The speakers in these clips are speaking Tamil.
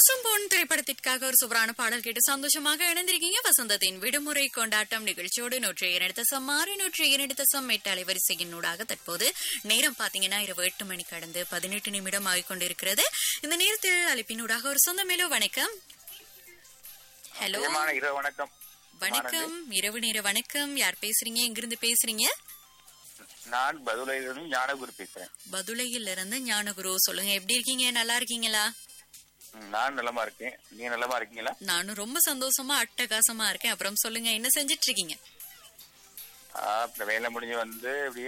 பசும்பொன் திரைப்படத்திற்காக ஒரு சூப்பரான பாடல் கேட்டு சந்தோஷமாக இணைந்திருக்கீங்க வசந்தத்தின் விடுமுறை கொண்டாட்டம் நிகழ்ச்சியோடு நூற்றி இரண்டு தசம் ஆறு நூற்றி இரண்டு தசம் எட்டு அலைவரிசையின் ஊடாக தற்போது நேரம் பாத்தீங்கன்னா இரவு எட்டு மணி கடந்து பதினெட்டு நிமிடம் ஆகிக்கொண்டிருக்கிறது இந்த நேரத்தில் அழைப்பினூடாக ஒரு சொந்த மேலோ வணக்கம் ஹலோ பிரியமான இரவு வணக்கம் வணக்கம் இரவு நேர வணக்கம் யார் பேசுறீங்க எங்கிருந்து பேசுறீங்க நான் பதுளையிலிருந்து ஞானகுரு பேசுறேன் பதுளையில் இருந்து ஞானகுரு சொல்லுங்க எப்படி இருக்கீங்க நல்லா இருக்கீங்களா ம், நான் நலமா இருக்கேன் நீ நலமா இருக்கீங்களா நானும் ரொம்ப சந்தோஷமா அட்டகாசமா இருக்கேன் அப்புறம் சொல்லுங்க என்ன செஞ்சிட்டு இருக்கீங்க ஆ, இப்ப வேலை முடிஞ்சு வந்து அப்படியே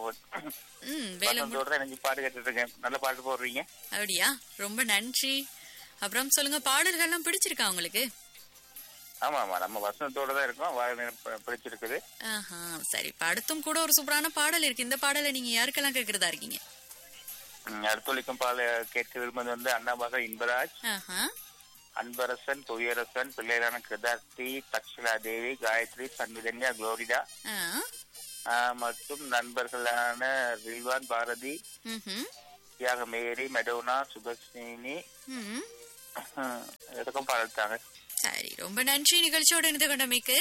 ம் வேலை மு- வசந்தோட தான் எனக்கு பாட்டு கேட்டுட்டு இருக்கேன் நல்ல பாட்டு போடுறீங்க அப்படியா ரொம்ப நன்றி அப்புறம் சொல்லுங்க பாடல்கள்லாம் பிடிச்சிருக்கா உங்களுக்கு ஆமா ஆமா நம்ம வசந்தத்தோட தான் இருக்கோம் வாழ நேரம் ப- பிடிச்சிருக்குது ஆஹா சரி இப்ப அடுத்தும் கூட ஒரு சூப்பரான பாடல் இருக்கு இந்த பாடலை நீங்க யாருக்கெல்லாம் கேக்குறதா இருக்கீங்க ம், அடுத்தொழிக்கும் பால கேட்க விரும்புவது வந்து அண்ணாபாக இன்பராஜ் ஆஹா அன்பரசன் புவியரசன் பிள்ளைகளான கிருதார்த்தி தக்ஷலா தேவி காயத்ரி சன்விதன்யா குளோரிடா ஆ, ஆ, மற்றும் நண்பர்களான ரில்வான் பாரதி ம்ஹும், தியாக மேரி மெடோனா சுதர்ஷினி ம். எதுக்கும் பாடிட்டாங்க சரி ரொம்ப நன்றி நிகழ்ச்சியோடு இணைந்து கொண்டமைக்கு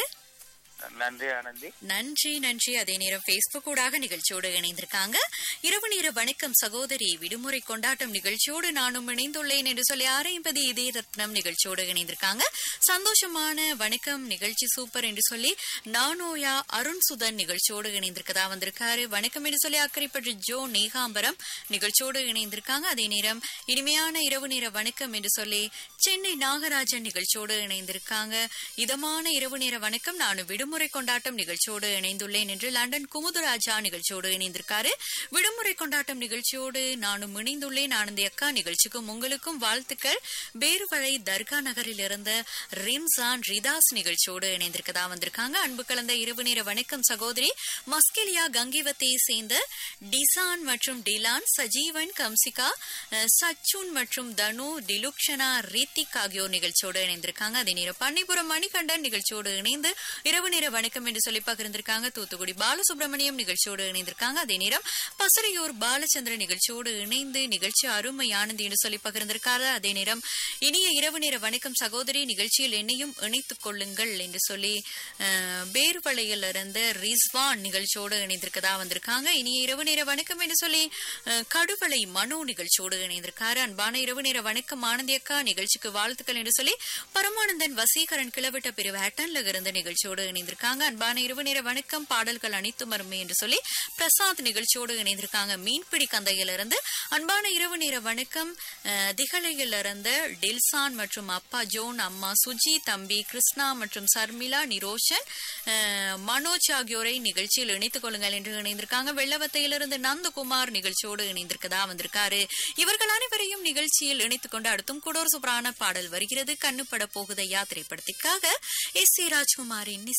நன்றி ஆனந்தி நன்றி நன்றி அதே நேரம் பேஸ்புக் ஊடாக நிகழ்ச்சியோடு இணைந்திருக்காங்க இரவு நேர வணக்கம் சகோதரி விடுமுறை கொண்டாட்டம் நிகழ்ச்சியோடு நானும் இணைந்துள்ளேன் என்று சொல்லி ஆரையம்பதி இதே ரத்னம் நிகழ்ச்சியோடு இணைந்திருக்காங்க சந்தோஷமான வணக்கம் நிகழ்ச்சி சூப்பர் என்று சொல்லி நானோயா அருண் சுதன் நிகழ்ச்சியோடு இணைந்திருக்கதா வந்திருக்காரு வணக்கம் என்று சொல்லி அக்கறைப்பட்டு ஜோ நேகாம்பரம் நிகழ்ச்சியோடு இணைந்திருக்காங்க அதே நேரம் இனிமையான இரவு நேர வணக்கம் என்று சொல்லி சென்னை நாகராஜன் நிகழ்ச்சியோடு இணைந்திருக்காங்க இதமான இரவு நேர வணக்கம் நான் விடுமுறை கொண்டாட்டம் நிகழ்ச்சியோடு இணைந்துள்ளேன் என்று லண்டன் குமுதுராஜா நிகழ்ச்சியோடு இணைந்திருக்காரு விடுமுறை கொண்டாட்டம் நிகழ்ச்சியோடு நானும் இணைந்துள்ளேன் ஆனந்தி அக்கா நிகழ்ச்சிக்கும் உங்களுக்கும் வாழ்த்துக்கள் பேருவழை தர்கா நகரில் இருந்த ரிம்சான் ரிதாஸ் நிகழ்ச்சியோடு இணைந்திருக்கதா வந்திருக்காங்க அன்பு கலந்த இரவு நேர வணக்கம் சகோதரி மஸ்கெலியா கங்கிவத்தை சேர்ந்த டிசான் மற்றும் டிலான் சஜீவன் கம்சிகா அஹ், சச்சுன் மற்றும் தனு டிலுக்ஷனா ரித்திக் ஆகியோர் நிகழ்ச்சியோடு இணைந்திருக்காங்க அதே நேரம் பன்னிபுரம் மணிகண்டன் நிகழ்ச்சியோடு இணைந்து இரவு நேர வணக்கம் என்று சொல்லி பகிர்ந்திருக்காங்க தூத்துக்குடி பாலசுப்ரமணியம் நிகழ்ச்சியோடு இணைந்திருக்காங்க அதே நேரம் பசறையூர் பாலச்சந்திரன் நிகழ்ச்சியோடு இணைந்து நிகழ்ச்சி அருமை ஆனந்தி என்று சொல்லி பகிர்ந்திருக்காரு அதே நேரம் இனிய இரவு நேர வணக்கம் சகோதரி நிகழ்ச்சியில் என்னையும் இணைத்துக் கொள்ளுங்கள் என்று சொல்லி அஹ், பேர்வளையில் இருந்து ரிஸ்வான் நிகழ்ச்சியோடு இணைந்திருக்கதா வந்திருக்காங்க இனிய இரவு நேர வணக்கம் என்று சொல்லி அஹ், கடுவளை மனோ நிகழ்ச்சியோடு இணைந்திருக்காரு அன்பான இரவு நேர வணக்கம் ஆனந்தி அக்கா நிகழ்ச்சிக்கு வாழ்த்துக்கள் என்று சொல்லி பரமானந்தன் வசீகரன் கிளவிட்ட பிரிவு ஹட்டன்ல இருந்த நிகழ்ச்சியோடு இணைந்திருக்காங்க அன்பான இரவு நேர வணக்கம் பாடல்கள் அனைத்தும் அருமை என்று சொல்லி பிரசாத் நிகழ்ச்சியோடு இணைந்திருக்காங்க மீன்பிடி கந்தையிலிருந்து அன்பான இரவு நேர வணக்கம் அஹ், திகழையில் இருந்து டில்சான் மற்றும் அப்பா ஜோன் அம்மா சுஜி தம்பி கிருஷ்ணா மற்றும் சர்மிளா நிரோஷன் அஹ், மனோஜ் ஆகியோரை நிகழ்ச்சியில் இணைத்துக் கொள்ளுங்கள் என்று இணைந்திருக்காங்க வெள்ளவத்தையிலிருந்து நந்தகுமார் நிகழ்ச்சியோடு இணைந்திருக்கதா வந்திருக்காரு இவர்கள் அனைவரையும் நிகழ்ச்சியில் இணைத்துக் கொண்டு அடுத்தும் கூட ஒரு சூப்பரான பாடல் வருகிறது கண்ணுப்பட போகுதையா திரைப்படத்திற்காக எஸ் ஏ ராஜ்குமாரின்